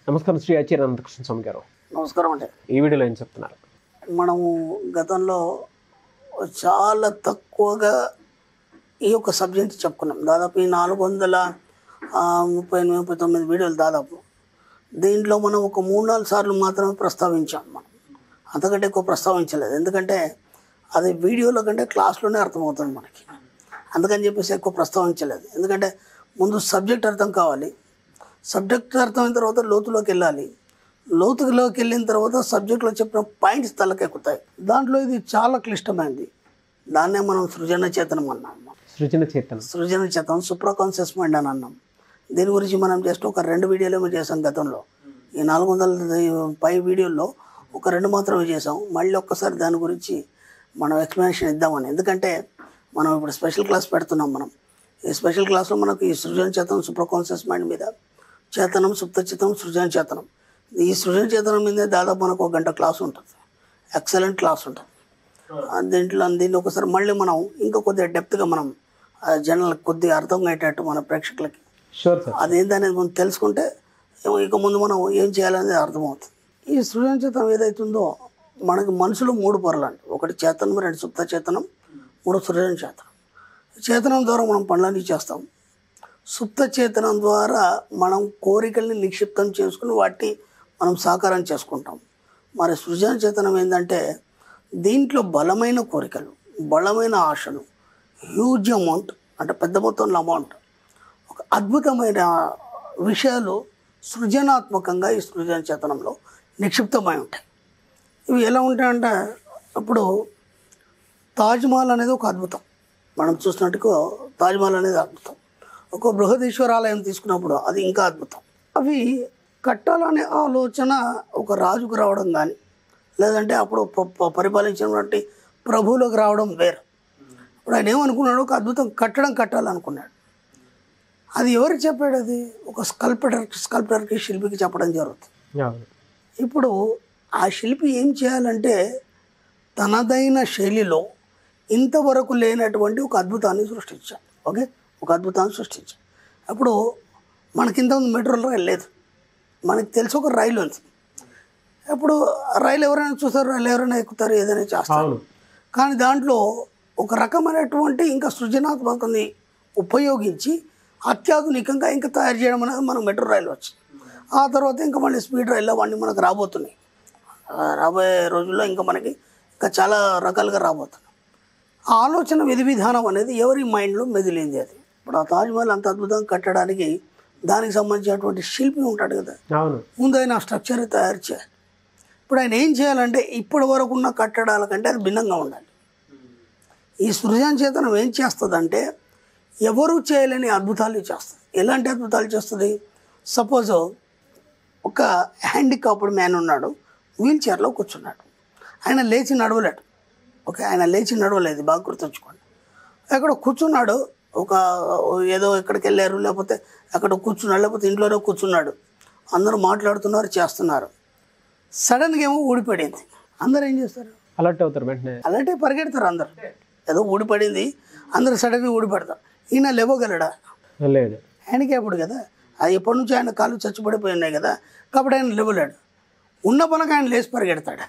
నమస్కారం శ్రీ ఆచార్య అనంతకృష్ణ స్వామి గారు నమస్కారం అండి ఈ వీడియోలో ఏం చెప్తున్నారు మనము గతంలో చాలా తక్కువగా ఈ యొక్క సబ్జెక్ట్ చెప్పుకున్నాం దాదాపు ఈ నాలుగు వందల ఆ, ముప్పై ఎనిమిది ముప్పై తొమ్మిది వీడియోలు దాదాపు దీంట్లో మనం ఒక మూడు నాలుగు సార్లు మాత్రమే ప్రస్తావించాం మనం అంతకంటే ఎక్కువ ప్రస్తావించలేదు ఎందుకంటే అది వీడియోలో కంటే క్లాస్లోనే అర్థమవుతుంది మనకి అందుకని చెప్పేసి ఎక్కువ ప్రస్తావించలేదు ఎందుకంటే ముందు సబ్జెక్ట్ అర్థం కావాలి సబ్జెక్ట్ అర్థమైన తర్వాత లోతులోకి వెళ్ళాలి లోతులోకి వెళ్ళిన తర్వాత సబ్జెక్ట్లో చెప్పిన పాయింట్స్ తలకెక్కుతాయి దాంట్లో ఇది చాలా క్లిష్టమైనది దాన్నే మనం సృజన చేతనం అన్నాం సృజన చేతన సృజన చేతనం సూప్రా కాన్షియస్ మైండ్ అని అన్నాం దీని గురించి మనం జస్ట్ ఒక రెండు వీడియోలు ఏమో చేసాం గతంలో ఈ నాలుగు వందల పై వీడియోల్లో ఒక రెండు మాత్రమే చేసాం మళ్ళీ ఒక్కసారి దాని గురించి మనం ఎక్స్ప్లెనేషన్ ఇద్దామని ఎందుకంటే మనం ఇప్పుడు స్పెషల్ క్లాస్ పెడుతున్నాం మనం ఈ స్పెషల్ క్లాస్లో మనకు ఈ సృజన చేతనం సూప్రా కాన్షియస్ మైండ్ మీద చేతనం సుప్త చేతనం సృజన చేతనం ఈ సృజన చేతనం మీదే దాదాపు మనకు ఒక గంట క్లాస్ ఉంటుంది ఎక్సలెంట్ క్లాస్ ఉంటుంది ఆ దీంట్లో దీన్ని ఒకసారి మళ్ళీ మనం ఇంకా కొద్దిగా డెప్త్గా మనం జనరల్ కొద్దిగా అర్థం అయ్యేటట్టు మన ప్రేక్షకులకి షూర్ సార్ అదేంటనేది మనం తెలుసుకుంటే ఏమో ఇక ముందు మనం ఏం చేయాలనేది అర్థమవుతుంది ఈ సృజనచేతనం ఏదైతుందో మనకి మనసులో మూడు పొరలు అండి ఒకటి చేతనం రెండు సుప్త చేతనం మూడు సృజన చేతనం చేతనం ద్వారా మనం పనులన్నీ చేస్తాం సుప్త చేతనం ద్వారా మనం కోరికల్ని నిక్షిప్తం చేసుకుని వాటిని మనం సాకారం చేసుకుంటాం మరి సృజన చేతనం ఏంటంటే దీంట్లో బలమైన కోరికలు బలమైన ఆశలు హ్యూజ్ అమౌంట్ అంటే పెద్ద మొత్తంలో అమౌంట్ ఒక అద్భుతమైన విషయాలు సృజనాత్మకంగా ఈ సృజన చేతనంలో నిక్షిప్తమై ఉంటాయి ఇవి ఎలా ఉంటాయంటే ఇప్పుడు తాజ్మహల్ అనేది ఒక అద్భుతం మనం చూసినట్టుగా తాజ్మహల్ అనేది అద్భుతం ఒక బృహదీశ్వర ఆలయం తీసుకున్నప్పుడు అది ఇంకా అద్భుతం అవి కట్టాలనే ఆలోచన ఒక రాజుకు రావడం కానీ లేదంటే అప్పుడు ప- ప- పరిపాలించినటువంటి ప్రభువులకు రావడం వేరు ఇప్పుడు ఆయన ఏమనుకున్నాడు ఒక అద్భుతం కట్టడం కట్టాలనుకున్నాడు అది ఎవరికి చెప్పాడు అది ఒక స్కల్ప్టర్ స్కల్ప్టర్కి శిల్పికి చెప్పడం జరుగుతుంది అవును ఇప్పుడు ఆ శిల్పి ఏం చేయాలంటే తనదైన శైలిలో ఇంతవరకు లేనటువంటి ఒక అద్భుతాన్ని సృష్టించాడు ఓకే ఒక అద్భుతాన్ని సృష్టించాడు అప్పుడు మనకి ఇంత మెట్రో రైలు లేదు మనకి తెలిసి ఒక రైలు ఉంది ఇప్పుడు రైలు ఎవరైనా చూస్తారు రైలు ఎవరైనా ఎక్కుతారు ఏదైనా చేస్తారు అవును కానీ దాంట్లో ఒక రకమైనటువంటి ఇంకా సృజనాత్మకని ఉపయోగించి అత్యాధునికంగా ఇంకా తయారు చేయడం అనేది మనకు మెట్రో రైలు వచ్చింది ఆ తర్వాత ఇంకా మళ్ళీ స్పీడ్ రైలు అవన్నీ మనకు రాబోతున్నాయి ఆ రాబోయే రోజుల్లో ఇంకా మనకి ఇంకా చాలా రకాలుగా రాబోతున్నాయి ఆ ఆలోచన విధి విధానం అనేది ఎవరి మైండ్లో మెదిలింది అది ఇప్పుడు ఆ తాజ్మహల్ అంత అద్భుతంగా కట్టడానికి దానికి సంబంధించినటువంటి శిల్పి ఉంటాడు కదా అవును ముందు ఆయన ఆ స్ట్రక్చర్ తయారు చేయాలి ఇప్పుడు ఆయన ఏం చేయాలంటే ఇప్పటి వరకు ఉన్న కట్టడాల కంటే అది భిన్నంగా ఉండాలి ఈ సృజన చేతనం ఏం చేస్తుందంటే ఎవరు చేయలేని అద్భుతాలు చేస్తుంది ఎలాంటి అద్భుతాలు చేస్తుంది సపోజ్ ఒక హ్యాండికాప్డ్ మ్యాన్ ఉన్నాడు వీల్ చైర్లో కూర్చున్నాడు ఆయన లేచి నడవలేడు ఓకే ఆయన లేచి నడవలేదు బాగా గుర్తుంచుకోండి అక్కడ కూర్చున్నాడు ఒక ఏదో ఎక్కడికి వెళ్ళారు లేకపోతే అక్కడ కూర్చున్నాడు లేకపోతే ఇంట్లోనే కూర్చున్నాడు అందరూ మాట్లాడుతున్నారు చేస్తున్నారు సడన్గా ఏమో ఊడిపడింది అందరూ ఏం చేస్తారు అలర్ట్ అవుతారు వెంటనే అలాంటి పరిగెడతారు అందరు ఏదో ఊడిపడింది అందరూ సడన్గా ఊడిపడతారు ఈయన లేవగలడా లేడు హ్యాండిక్యాప్డ్ కదా అది ఎప్పటి నుంచి ఆయన కాళ్ళు చచ్చిపడిపోయి ఉన్నాయి కదా కాబట్టి ఆయన లేవలేడు ఉన్న పనికి ఆయన లేచి పరిగెడతాడు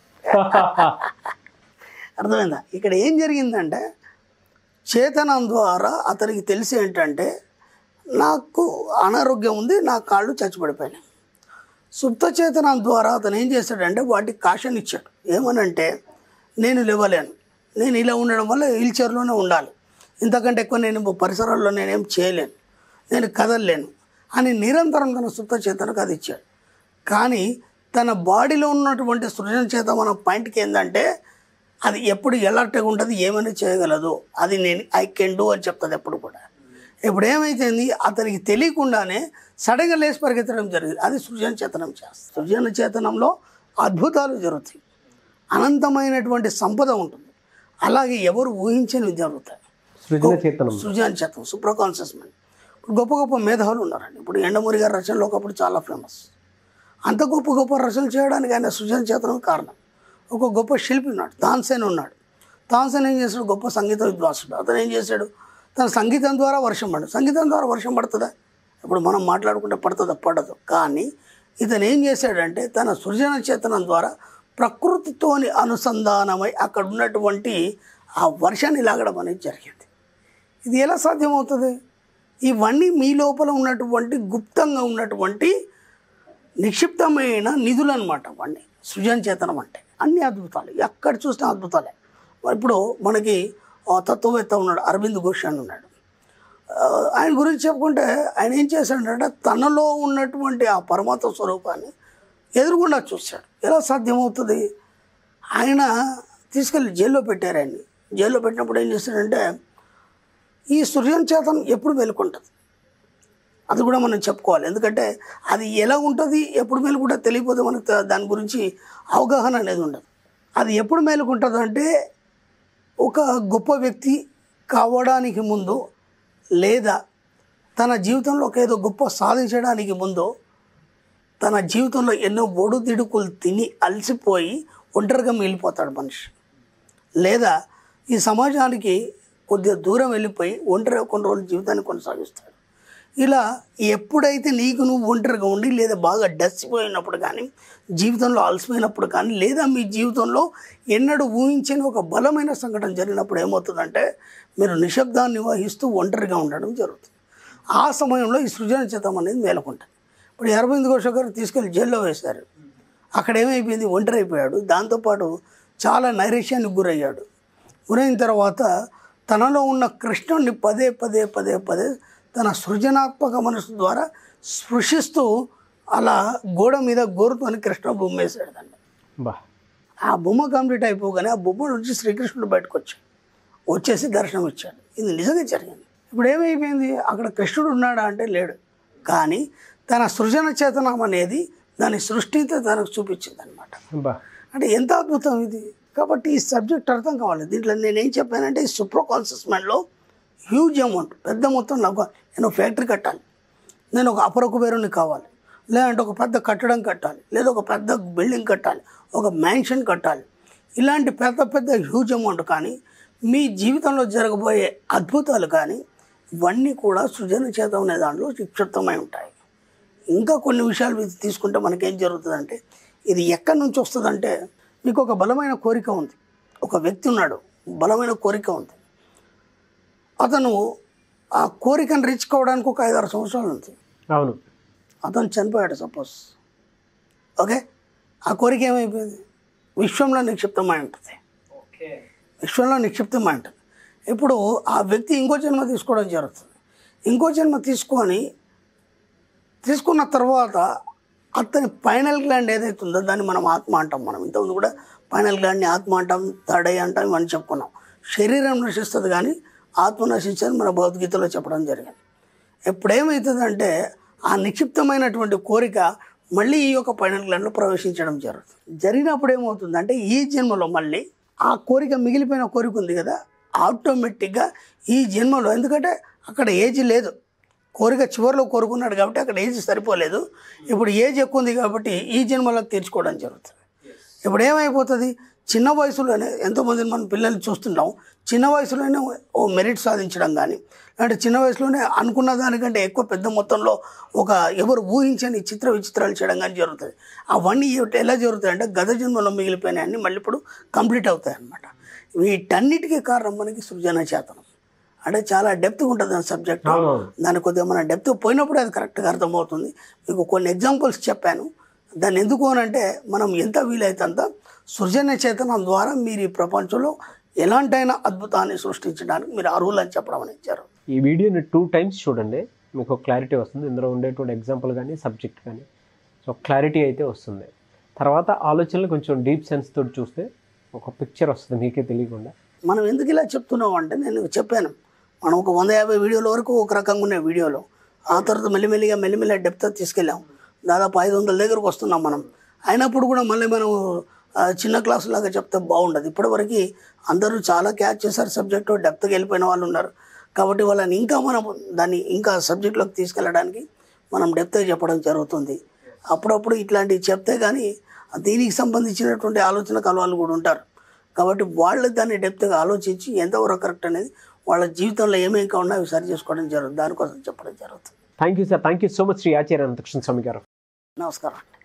అర్థమైందా ఇక్కడ ఏం జరిగిందంటే చేతనం ద్వారా అతనికి తెలిసి ఏంటంటే నాకు అనారోగ్యం ఉంది నా కాళ్ళు చచ్చిపడిపోయినాయి సుప్త చేతనం ద్వారా అతను ఏం చేశాడంటే వాటికి కాషన్ ఇచ్చాడు ఏమనంటే నేను లేవలేను నేను ఇలా ఉండడం వల్ల వీల్ చైర్లోనే ఉండాలి ఇంతకంటే ఎక్కువ నేను పరిసరాల్లో నేనేం చేయలేను నేను కదలలేను అని నిరంతరం తన సుప్త చేతనకు అది ఇచ్చాడు కానీ తన బాడీలో ఉన్నటువంటి సృజన చేత మన పాయింట్కి ఏంటంటే అది ఎప్పుడు ఎలర్ట్గా ఉంటుంది ఏమైనా చేయగలదు అది నేను ఐ కెన్ డూ అని చెప్తుంది ఎప్పుడు కూడా ఇప్పుడు ఏమైతుంది అతనికి తెలియకుండానే సడన్గా లేచి పరిగెత్తడం జరిగింది అది సృజన చేతనం చేస్తుంది సృజన చేతనంలో అద్భుతాలు జరుగుతాయి అనంతమైనటువంటి సంపద ఉంటుంది అలాగే ఎవరు ఊహించనివి జరుగుతాయి సృజన చేతనం సృజన చేతం సూపర్ కాన్షియస్ మైండ్ ఇప్పుడు గొప్ప గొప్ప మేధావులు ఉన్నారండి ఇప్పుడు ఎండమూరి గారి రచనలు ఒకప్పుడు చాలా ఫేమస్ అంత గొప్ప గొప్ప రచనలు చేయడానికి ఆయన సృజన చేతనం కారణం ఒక గొప్ప శిల్పి ఉన్నాడు తాన్సేన్ ఉన్నాడు తాన్సేన్ ఏం చేశాడు గొప్ప సంగీత విద్వాంసుడు అతను ఏం చేశాడు తన సంగీతం ద్వారా వర్షం పడదు సంగీతం ద్వారా వర్షం పడుతుందా ఇప్పుడు మనం మాట్లాడుకుంటే పడుతుందా పడదు కానీ ఇతను ఏం చేశాడంటే తన సృజన చేతనం ద్వారా ప్రకృతితోని అనుసంధానమై అక్కడ ఉన్నటువంటి ఆ వర్షాన్ని లాగడం అనేది జరిగింది ఇది ఎలా సాధ్యమవుతుంది ఇవన్నీ మీ లోపల ఉన్నటువంటి గుప్తంగా ఉన్నటువంటి నిక్షిప్తమైన నిధులు అనమాట అవన్నీ సృజన చేతనం అంటే అన్ని అద్భుతాలు ఎక్కడ చూసినా అద్భుతాలే ఇప్పుడు మనకి ఆ తత్వవేత్త ఉన్నాడు అరవింద్ ఘోష్ అని ఉన్నాడు ఆ, ఆయన గురించి చెప్పుకుంటే ఆయన ఏం చేశాడంటే తనలో ఉన్నటువంటి ఆ పరమాత్మ స్వరూపాన్ని ఎదురుగుండా చూశాడు ఎలా సాధ్యమవుతుంది ఆయన తీసుకెళ్ళి జైల్లో పెట్టారు ఆయన్ని జైల్లో పెట్టినప్పుడు ఏం చేశాడంటే ఈ సృజన చేతనం ఎప్పుడు మేలుకుంటుంది అది కూడా మనం చెప్పుకోవాలి ఎందుకంటే అది ఎలా ఉంటుంది ఎప్పుడు మేలుకుంటుంది తెలియకపోతే మనకు త- దాని గురించి అవగాహన అనేది ఉండదు అది ఎప్పుడు మేలుకుంటుంది అంటే ఒక గొప్ప వ్యక్తి కావడానికి ముందు లేదా తన జీవితంలో ఒక ఏదో గొప్ప సాధించడానికి ముందు తన జీవితంలో ఎన్నో ఒడుదిడుకులు తిని అలసిపోయి ఒంటరిగా మిగిలిపోతాడు మనిషి లేదా ఈ సమాజానికి కొద్దిగా దూరం వెళ్ళిపోయి ఒంటరిగా కొన్ని రోజులు జీవితాన్ని కొనసాగిస్తాడు ఇలా ఎప్పుడైతే నీకు నువ్వు ఒంటరిగా ఉండి లేదా బాగా డస్సిపోయినప్పుడు కానీ జీవితంలో అలసిపోయినప్పుడు కానీ లేదా మీ జీవితంలో ఎన్నడూ ఊహించని ఒక బలమైన సంఘటన జరిగినప్పుడు ఏమవుతుందంటే మీరు నిశ్శబ్దాన్ని వహిస్తూ ఒంటరిగా ఉండడం జరుగుతుంది ఆ సమయంలో ఈ సృజన చిత్తం అనేది మేలుకుంటుంది ఇప్పుడు అరవింద్ ఘోష్ గారు తీసుకెళ్ళి జైల్లో వేశారు అక్కడ ఏమైపోయింది ఒంటరి అయిపోయాడు దాంతోపాటు చాలా నైరాశ్యానికి గురయ్యాడు గురైన తర్వాత తనలో ఉన్న కృష్ణుడిని పదే పదే పదే పదే తన సృజనాత్మక మనసు ద్వారా స్పృశిస్తూ అలా గోడ మీద గోరుతోని కృష్ణ బొమ్మ వేసాడు దాన్ని బా ఆ బొమ్మ కంప్లీట్ అయిపోగానే ఆ బొమ్మ నుంచి శ్రీకృష్ణుడు బయటకు వచ్చాడు వచ్చేసి దర్శనం ఇచ్చాడు ఇది నిజంగా జరిగింది ఇప్పుడు ఏమైపోయింది అక్కడ కృష్ణుడు ఉన్నాడా అంటే లేడు కానీ తన సృజన చేతనం అనేది దాని సృష్టితో తనకు చూపించింది అనమాట బా అంటే ఎంత అద్భుతం ఇది కాబట్టి ఈ సబ్జెక్ట్ అర్థం కావాలి దీంట్లో నేను ఏం చెప్పానంటే ఈ సుప్రో కాన్సెస్మెంట్లో హ్యూజ్ అమౌంట్ పెద్ద మొత్తం నాకు నేను ఫ్యాక్టరీ కట్టాలి నేను ఒక అపర కుబేరుని కావాలి లేదంటే ఒక పెద్ద కట్టడం కట్టాలి లేదా ఒక పెద్ద బిల్డింగ్ కట్టాలి ఒక మ్యాన్షన్ కట్టాలి ఇలాంటి పెద్ద పెద్ద హ్యూజ్ అమౌంట్ కానీ మీ జీవితంలో జరగబోయే అద్భుతాలు కానీ ఇవన్నీ కూడా సృజన చేతం అనే దాంట్లో నిక్షిప్తమై ఉంటాయి ఇంకా కొన్ని విషయాలు ఇది తీసుకుంటే మనకేం జరుగుతుందంటే ఇది ఎక్కడి నుంచి వస్తుందంటే మీకు ఒక బలమైన కోరిక ఉంది ఒక వ్యక్తి ఉన్నాడు బలమైన కోరిక ఉంది అతను ఆ కోరికను రీచ్ కావడానికి ఒక ఐదారు సంవత్సరాలు ఉంది అవును అతను చనిపోయాడు సపోజ్ ఓకే ఆ కోరిక ఏమైపోయింది విశ్వంలో నిక్షిప్తమై ఉంటుంది విశ్వంలో నిక్షిప్తమై ఉంటుంది ఇప్పుడు ఆ వ్యక్తి ఇంకో జన్మ తీసుకోవడం జరుగుతుంది ఇంకో జన్మ తీసుకొని తీసుకున్న తర్వాత అతని పైనల్ గ్లాండ్ ఏదైతే ఉందో దాన్ని మనం ఆత్మ అంటాం మనం ఇంతకుముందు కూడా పైనల్ గ్లాండ్ని ఆత్మ అంటాం థర్డ్ ఐ అంటాం ఇవన్నీ చెప్పుకున్నాం శరీరం నశిస్తుంది కానీ ఆత్మ నశించని మన భగవద్గీతలో చెప్పడం జరిగింది ఎప్పుడేమవుతుందంటే ఆ నిక్షిప్తమైనటువంటి కోరిక మళ్ళీ ఈ యొక్క పైనల్ గ్లాండ్లో ప్రవేశించడం జరుగుతుంది జరిగినప్పుడు ఏమవుతుందంటే ఈ జన్మలో మళ్ళీ ఆ కోరిక మిగిలిపోయిన కోరిక ఉంది కదా ఆటోమేటిక్గా ఈ జన్మలో ఎందుకంటే అక్కడ ఏజ్ లేదు కోరిక చివరిలో కోరుకున్నాడు కాబట్టి అక్కడ ఏజ్ సరిపోలేదు ఇప్పుడు ఏజ్ ఎక్కువ ఉంది కాబట్టి ఈ జన్మలో తీర్చుకోవడం జరుగుతుంది ఇప్పుడు ఏమైపోతుంది చిన్న వయసులోనే ఎంతోమందిని మనం పిల్లల్ని చూస్తున్నాం చిన్న వయసులోనే ఓ మెరిట్ సాధించడం కానీ అంటే చిన్న వయసులోనే అనుకున్న దానికంటే ఎక్కువ పెద్ద మొత్తంలో ఒక ఎవరు ఊహించని చిత్ర విచిత్రాలు చేయడం కానీ జరుగుతుంది అవన్నీ ఏ- ఎలా జరుగుతాయి అంటే గత జన్మలో మిగిలిపోయినాయన్నీ మళ్ళీ ఇప్పుడు కంప్లీట్ అవుతాయి అన్నమాట వీటన్నిటికీ కారణం మనకి సృజన చేతనం అంటే చాలా డెప్త్ ఉంటుంది దాని సబ్జెక్ట్ అవునవును దాని కొద్దిగా మన డెప్త్ పోయినప్పుడు అది కరెక్ట్గా అర్థమవుతుంది మీకు కొన్ని ఎగ్జాంపుల్స్ చెప్పాను దాన్ని ఎందుకు అని అంటే మనం ఎంత వీలైతే అంత సృజన చేతనం ద్వారా మీరు ఈ ప్రపంచంలో ఎలాంటైనా అద్భుతాన్ని సృష్టించడానికి మీరు అర్హులని చెప్పడం అనేది జరుగుతుంది ఈ వీడియోని టూ టైమ్స్ చూడండి మీకు క్లారిటీ వస్తుంది ఇందులో ఉండేటువంటి ఎగ్జాంపుల్ కానీ సబ్జెక్ట్ కానీ సో క్లారిటీ అయితే వస్తుంది తర్వాత ఆలోచనలు కొంచెం డీప్ సెన్స్ తోటి చూస్తే ఒక పిక్చర్ వస్తుంది మీకే తెలియకుండా మనం ఎందుకు ఇలా చెప్తున్నాం అంటే నేను చెప్పాను మనం ఒక వంద యాభై వీడియోల వరకు ఒక రకంగా ఉన్నాయి వీడియోలో ఆ తర్వాత మెల్లిమెల్లిగా మెల్లిమెల్లిగా డెప్త్ తీసుకెళ్ళాం దాదాపు ఐదు వందల దగ్గరకు వస్తున్నాం మనం అయినప్పుడు కూడా మళ్ళీ మనం ఆ, చిన్న క్లాస్ లాగా చెప్తే బాగుండదు ఇప్పటివరకు అందరూ చాలా క్యాచ్ చేశారు సబ్జెక్టు డెప్త్కి వెళ్ళిపోయిన వాళ్ళు ఉన్నారు కాబట్టి వాళ్ళని ఇంకా మనం దాన్ని ఇంకా సబ్జెక్ట్లోకి తీసుకెళ్ళడానికి మనం డెప్త్గా చెప్పడం జరుగుతుంది అప్పుడప్పుడు ఇట్లాంటివి చెప్తే కానీ దీనికి సంబంధించినటువంటి ఆలోచన కలవాళ్ళు కూడా ఉంటారు కాబట్టి వాళ్ళు దాన్ని డెప్త్గా ఆలోచించి ఎంతవరకు కరెక్ట్ అనేది వాళ్ళ జీవితంలో ఏమేమి కావాలో అవి సరి చేసుకోవడం జరుగుతుంది దానికోసం చెప్పడం జరుగుతుంది thank you sir thank you so much Shri Acharya Ananthakrishna Swami garu నమస్కారం అండి